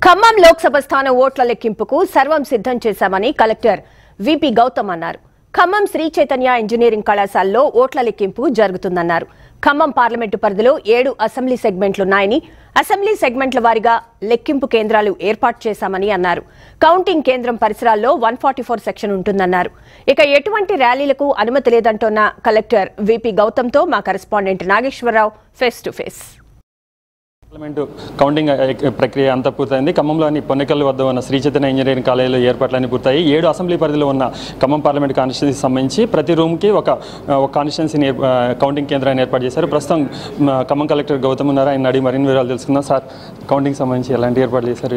ఖమ్మం లోక్సభ స్థాన ఓట్ల లెక్కింపుకు సర్వం సిద్ధం చేశామని కలెక్టర్ విపి గౌతమ్ అన్నారు ఖమ్మం శ్రీ చైతన్య ఇంజనీరింగ్ కళాశాలలో ఓట్ల లెక్కింపు జరుగుతుందన్నారు ఖమ్మం పార్లమెంటు పరిధిలో ఏడు అసెంబ్లీ సెగ్మెంట్లున్నాయని అసెంబ్లీ సెగ్మెంట్ల వారీగా లెక్కింపు కేంద్రాలు ఏర్పాటు చేశామని అన్నారు కౌంటింగ్ కేంద్రం పరిసరాల్లో వన్ ఫార్టీ ఫోర్ సెక్షన్ ఉంటుందన్నారు ఇక ఎటువంటి ర్యాలీలకు అనుమతి లేదంటోన్న కలెక్టర్ విపి గౌతమ్తో మా correspondent Nageswara Rao face to face parliament counting ఆ, ప్రక్రియ అంతా పూర్తయింది ఖమ్మంలోని పొన్నకల్ వద్ద ఉన్న శ్రీ చైతన్య ఇంజనీరింగ్ కాలేజీలో ఏర్పాట్లన్నీ పూర్తయి ఏడు అసెంబ్లీ పరిధిలో ఉన్న ఖమ్మం పార్లమెంట్ కాన్స్టిట్యూన్సీకి సంబంధించి ప్రతి రూమ్కి ఒక ఆ, ఒక కాన్స్టిట్యున్సీని ఏర్ప- ఆ, కౌంటింగ్ కేంద్రాన్ని ఏర్పాటు చేశారు ప్రస్తుతం మ, ఖమ్మం కలెక్టర్ గౌతమ్ ఉన్నారు ఆయన అడిగి మరిన్ని వివరాలు తెలుసుకుందాం సార్ కౌంటింగ్ సంబంధించి ఎలాంటి ఏర్పాట్లు చేశారు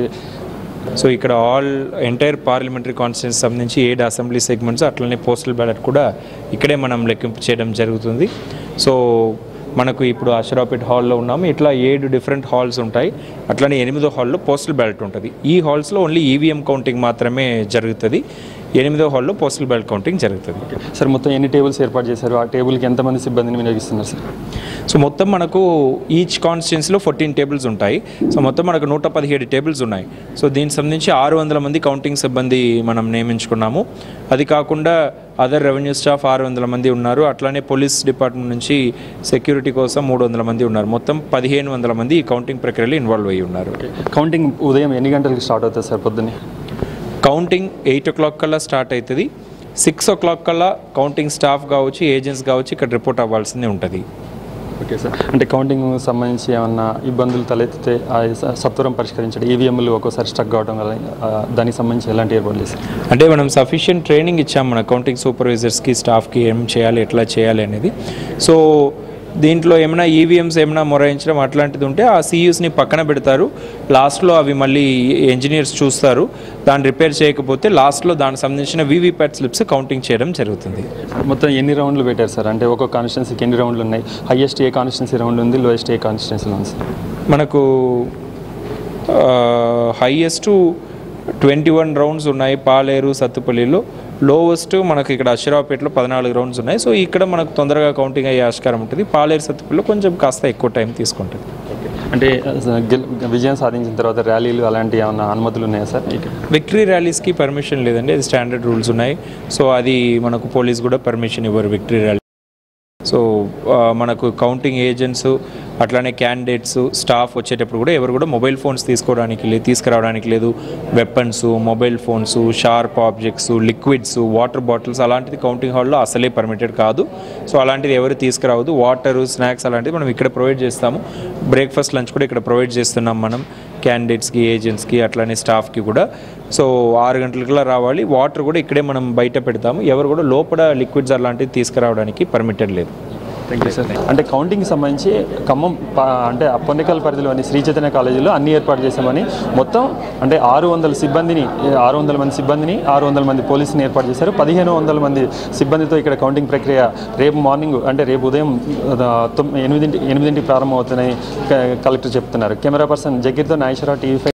సో ఇక్కడ ఆల్ ఎంటైర్ పార్లమెంటరీ కాన్స్టిట్యూన్సీ సంబంధించి ఏడు అసెంబ్లీ సెగ్మెంట్స్ అట్లనే పోస్టల్ బ్యాలెట్ కూడా ఇక్కడే మనం లెక్కింపు చేయడం జరుగుతుంది సో మనకు ఇప్పుడు అషరాపేట్ హాల్లో ఉన్నాము ఇట్లా ఏడు డిఫరెంట్ హాల్స్ ఉంటాయి అట్లనే ఎనిమిదో హాల్లో పోస్టల్ బ్యాలెట్ ఉంటుంది ఈ హాల్స్లో ఓన్లీ ఈవీఎం కౌంటింగ్ మాత్రమే జరుగుతుంది ఎనిమిదో హాల్లో పోస్టల్ బ్యాలెట్ కౌంటింగ్ జరుగుతుంది సార్ మొత్తం ఎన్ని టేబుల్స్ ఏర్పాటు చేశారు ఆ టేబుల్కి ఎంతమంది సిబ్బందిని వినియోగిస్తున్నారు సార్ సో మొత్తం మనకు ఈచ్ కాన్స్టిట్యున్సీలో ఫోర్టీన్ టేబుల్స్ ఉంటాయి సో మొత్తం మనకు నూట పదిహేడు టేబుల్స్ ఉన్నాయి సో దీనికి సంబంధించి ఆరు వందల మంది కౌంటింగ్ సిబ్బంది మనం నియమించుకున్నాము అది కాకుండా అదర్ రెవెన్యూ స్టాఫ్ ఆరు వందల మంది ఉన్నారు అట్లానే పోలీస్ డిపార్ట్మెంట్ నుంచి సెక్యూరిటీ కోసం మూడు వందల మంది ఉన్నారు మొత్తం పదిహేను వందల మంది ఈ కౌంటింగ్ ప్రక్రియలో ఇన్వాల్వ్ అయ్యి ఉన్నారు కౌంటింగ్ ఉదయం ఎన్ని గంటలకు స్టార్ట్ అవుతుంది సార్ పొద్దున్నే కౌంటింగ్ ఎయిట్ ఓ క్లాక్ కల్లా స్టార్ట్ అవుతుంది సిక్స్ ఓ క్లాక్ కల్లా కౌంటింగ్ స్టాఫ్ కావచ్చు ఏజెంట్స్ కావచ్చు ఇక్కడ రిపోర్ట్ అవ్వాల్సిందే ఉంటుంది ఓకే సార్ అంటే కౌంటింగ్ సంబంధించి ఏమన్నా ఇబ్బందులు తలెత్తితే ఆ స- సత్వరం పరిష్కరించడం ఈవీఎంలు ఒక్కోసారి స్టక్ అవడం వల్ల ఆ, దానికి సంబంధించి ఎలాంటి ఏర్పాట్లు చేశారు అంటే మనం సఫిషియెంట్ ట్రైనింగ్ ఇచ్చాం మన అకౌంటింగ్ సూపర్వైజర్స్కి స్టాఫ్కి ఏం చేయాలి ఎట్లా చేయాలి అనేది సో దీంట్లో ఏమైనా ఈవీఎంస్ ఏమైనా మొరాయించడం అట్లాంటిది ఉంటే ఆ సియూస్ని పక్కన పెడతారు లాస్ట్లో అవి మళ్ళీ ఇంజనీర్స్ చూస్తారు దాన్ని రిపేర్ చేయకపోతే లాస్ట్లో దానికి సంబంధించిన వీవీప్యాట్ స్లిప్స్ కౌంటింగ్ చేయడం జరుగుతుంది మొత్తం ఎన్ని రౌండ్లు పెట్టారు సార్ అంటే ఒక్కొక్క కాన్స్టిట్యున్సీకి ఎన్ని రౌండ్లు ఉన్నాయి హైయెస్ట్ ఏ కాన్స్టిట్యున్సీ రౌండ్ ఉంది లోయెస్ట్ ఏ కాన్స్టిట్యున్సీ ఉంది సార్ మనకు హైయెస్ట్ ట్వంటీ వన్ రౌండ్స్ ఉన్నాయి పాలేరు సత్తుపల్లిలో లోవెస్ట్ మనకు ఇక్కడ అషరాపేటలో పద్నాలుగు రౌండ్స్ ఉన్నాయి సో ఇక్కడ మనకు తొందరగా కౌంటింగ్ అయ్యే ఆస్కారం ఉంటుంది పాలేరు సత్తుపల్లిలో కొంచెం కాస్త ఎక్కువ టైం తీసుకుంటుంది అంటే ఆ, గెల్- విజయం సాధించిన తర్వాత ర్యాలీలు అలాంటి ఏమైనా అనుమతులు ఉన్నాయా సార్ మీకు విక్టరీ ర్యాలీస్కి పర్మిషన్ లేదండి అది స్టాండర్డ్ రూల్స్ ఉన్నాయి సో అది మనకు పోలీస్ కూడా పర్మిషన్ ఇవ్వరు విక్టరీ ర్యాలీ సో ఆ, మనకు కౌంటింగ్ ఏజెంట్స్ అట్లానే క్యాండిడేట్స్ స్టాఫ్ వచ్చేటప్పుడు కూడా ఎవరు కూడా మొబైల్ ఫోన్స్ తీసుకోవడానికి లేదు తీసుకురావడానికి లేదు weapons mobile phones sharp objects liquids water bottles అలాంటిది కౌంటింగ్ హాల్లో అసలే పర్మిటెడ్ కాదు సో అలాంటిది ఎవరు తీసుకురావద్దు వాటర్ స్నాక్స్ అలాంటివి మనం ఇక్కడ ప్రొవైడ్ చేస్తాము బ్రేక్ఫాస్ట్ లంచ్ కూడా ఇక్కడ ప్రొవైడ్ చేస్తున్నాం మనం క్యాండిడేట్స్కి ఏజెంట్స్కి అట్లానే స్టాఫ్కి కూడా సో ఆరు గంటలకల్లా రావాలి వాటర్ కూడా ఇక్కడే మనం బయట పెడతాము ఎవరు కూడా లోపల లిక్విడ్స్ అలాంటివి తీసుకురావడానికి పర్మిటెడ్ లేదు థ్యాంక్ యూ సార్ అంటే కౌంటింగ్ సంబంధించి ఖమ్మం ప- అంటే పొన్నికల్ పరిధిలోని శ్రీ చైతన్య కాలేజీలో అన్ని ఏర్పాటు చేశామని మొత్తం అంటే ఆరు వందల సిబ్బందిని ఆరు వందల మంది సిబ్బందిని ఆరు వందల మంది పోలీసుని ఏర్పాటు చేశారు పదిహేను వందల మంది సిబ్బందితో ఇక్కడ కౌంటింగ్ ప్రక్రియ రేపు మార్నింగ్ అంటే రేపు ఉదయం ఆ, తొమ్- ఎనిమిదింటి ఎనిమిదింటికి ప్రారంభమవుతుందని క- కలెక్టర్ చెప్తున్నారు కెమెరా పర్సన్ జగీర్తో నాగేశ్వరరావు టీవీ ఫైవ్